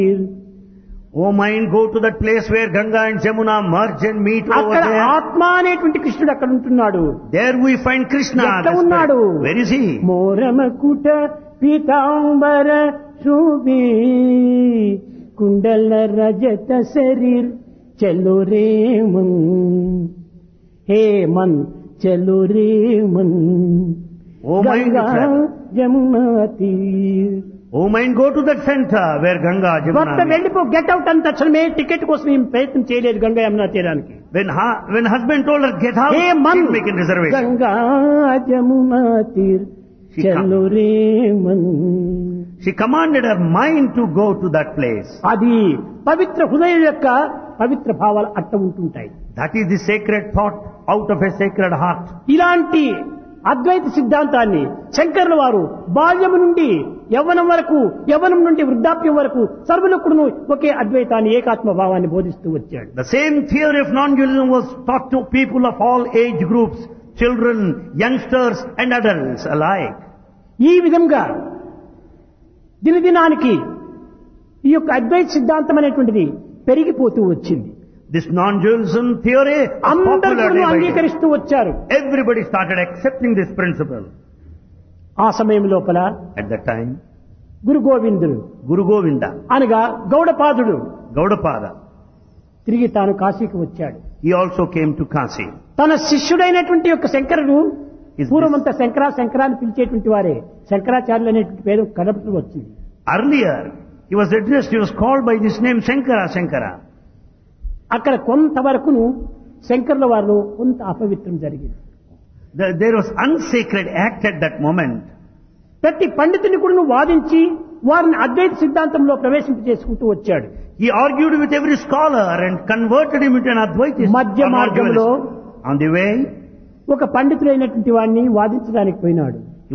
O mind, go to that place where Ganga and Jamuna merge and meet over అక్కడ there. ఆత్మ అనేటువంటి కృష్ణుడు అక్కడ ఉంటున్నాడు There we find Krishna. ఎక్కడ the spirit. ఉన్నాడు? Where is he? మోరమకుట పీతాంబర శోభి కుండల రజత శరీర్ చలో రే మన్ హే మన్ చలో రే మన్ O mind, Ganga travel. Jamuna తీర్ O mind, go to that center where Ganga, భర్త Jamuna meet. వెళ్ళిపో గెట్ అవుట్ అని తక్షణమే టికెట్ కోసం ఏం ప్రయత్నం చేయలేదు గంగా యమునా తీరానికి When, ha- when husband told her, get out, హే మన్ she's making reservation. Ganga Jamuna తీర్ She చలో రే మన్ She commanded her mind to go to that place. అది పవిత్ర హృదయం యొక్క పవిత్ర భావాలు అట్ట ఉంటుంటాయి That is the sacred thought out of a sacred heart. ఇలాంటి అద్వైత సిద్ధాంతాన్ని శంకరుల వారు బాల్యము నుండి యవ్వనం వరకు యవ్వనం నుండి వృద్ధాప్యం వరకు సర్వులకుడును ఒకే అద్వైతాన్ని ఏకాత్మ భావాన్ని బోధిస్తూ వచ్చాడు The same theory of non-dualism was taught to people of all age groups, children, youngsters and adults alike. ఈ విధంగా దినదినానికి ఈ యొక్క అద్వైత సిద్ధాంతం అనేటువంటిది పెరిగిపోతూ వచ్చింది This non-dualism theory was అందరూ popular day by day. అంగీకరిస్తూ వచ్చారు Everybody started accepting this principle. ఆ సమయం లోపల At that time, Guru Govindudu Guru Govinda, అనగా గౌడపాదుడు Gaudapada, తిరిగి తాను కాశీకి వచ్చాడు he also came to Kasi. తన శిష్యుడైనటువంటి యొక్క శంకరుడు Is పూర్వమంతా శంకర శంకర అని పిలిచేటువంటి వారే శంకరాచార్యులు అనేటువంటి పేరు కనపడుతూ వచ్చింది Earlier, he was addressed, he was called by this name Shankara, Shankara. అక్కడ కొంతవరకును శంకరుల వారిలో కొంత అపవిత్రం జరిగింది There there was unsacred act at that moment. ప్రతి పండితుని కూడా వాదించి వారిని అద్వైత సిద్ధాంతంలో ప్రవేశింప చేసుకుంటూ వచ్చాడు He argued with every scholar and converted him into an Advaitist. మధ్య or మార్గంలో non-dualist. On the way, ఒక పండితుడైనటువంటి వాడిని వాదించడానికి పోయినాడు